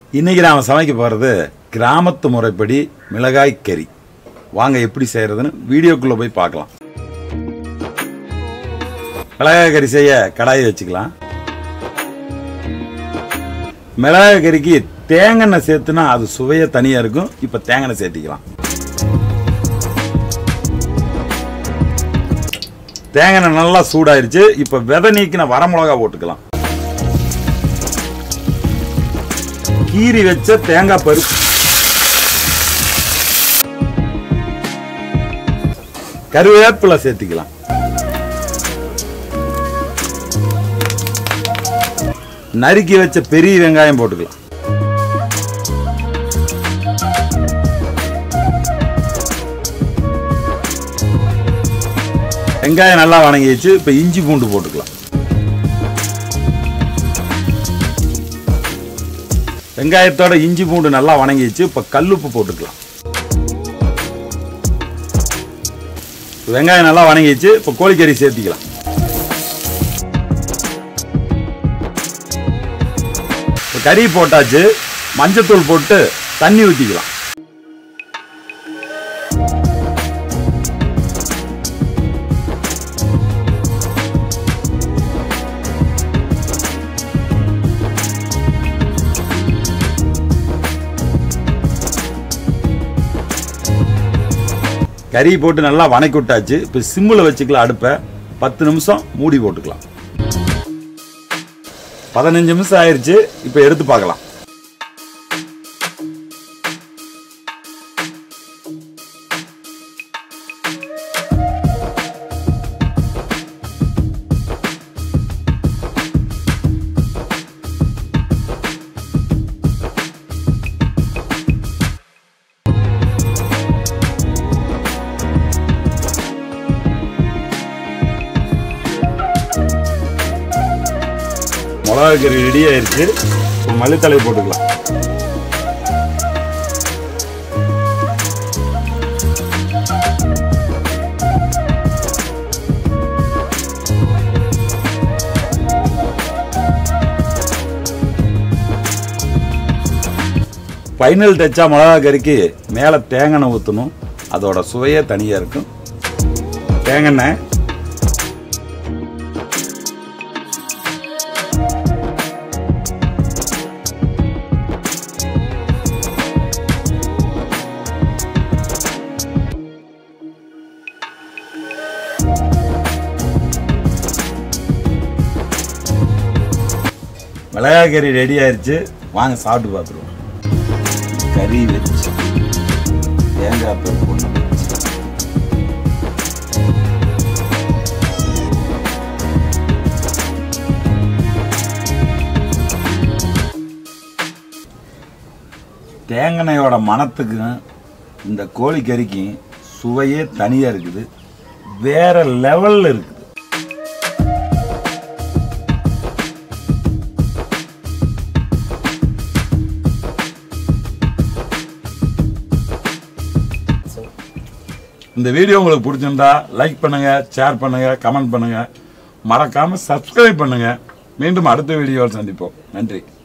இன்னைக்கு நாம் சமைக்க போகிறது கிராமத்து முறைப்படி மிளகாய் கறி வாங்க எப்படி செய்யறதுன்னு வீடியோக்குள்ள போய் பார்க்கலாம் மிளகாய் கறி செய்ய கடாயை வச்சுக்கலாம் மிளகாய் கறிக்கு தேங்காய் சேர்த்துனா அது சுவையே தனியாக இருக்கும் இப்போ தேங்காய் சேர்த்திக்கலாம் தேங்காய் நல்லா சூடாயிருச்சு இப்போ விதை நீக்கின வரமிளகா போட்டுக்கலாம் கீறி வச்ச தேங்காய் பருப்பு கருவேப்பிலை சேர்த்துக்கலாம் நறுக்கி வச்ச பெரிய வெங்காயம் போட்டுக்கலாம் வெங்காயம் நல்லா வணங்கிடுச்சு இப்போ இஞ்சி பூண்டு போட்டுக்கலாம் வெங்காயத்தோட இஞ்சி பூண்டு நல்லா வணங்கிடுச்சு இப்போ கல்லுப்பு போட்டுக்கலாம் வெங்காயம் நல்லா வணங்கிடுச்சு இப்போ கோழிக்கறி சேர்த்திக்கலாம் இப்போ கறி போட்டாச்சு மஞ்சத்தூள் போட்டு தண்ணி ஊற்றிக்கலாம் கறி போட்டு நல்லா வணக்கி விட்டாச்சு இப்போ சிம்மில் வச்சுக்கலாம் அடுப்பை பத்து நிமிஷம் மூடி போட்டுக்கலாம் பதினஞ்சு நிமிஷம் ஆயிருச்சு இப்போ எடுத்து பார்க்கலாம் மிளகா கறி ரெடி ஆயிருச்சு இப்போ மல்லித்தலை போட்டுக்கலாம் ஃபைனல் டச்சா மிளகா கறிக்கு மேலே தேங்காய் ஊற்றணும் அதோட சுவையே தனியாக இருக்கும் தேங்காய் மிளகாய் கறி ரெடி ஆயிருச்சு வாங்க சாப்பிட்டு பார்த்துருவோம் கறி வச்சு தேங்காய் பருப்பு ஒன்று வச்சு தேங்காயோட மணத்துக்கும் இந்த கோழிக்கறிக்கும் சுவையே தனியாக இருக்குது வேற லெவலில் இருக்குது இந்த வீடியோ உங்களுக்கு பிடிச்சிருந்தா லைக் பண்ணுங்க ஷேர் பண்ணுங்க கமெண்ட் பண்ணுங்க மறக்காம சப்ஸ்கிரைப் பண்ணுங்க மீண்டும் அடுத்த வீடியோவில் சந்திப்போம் நன்றி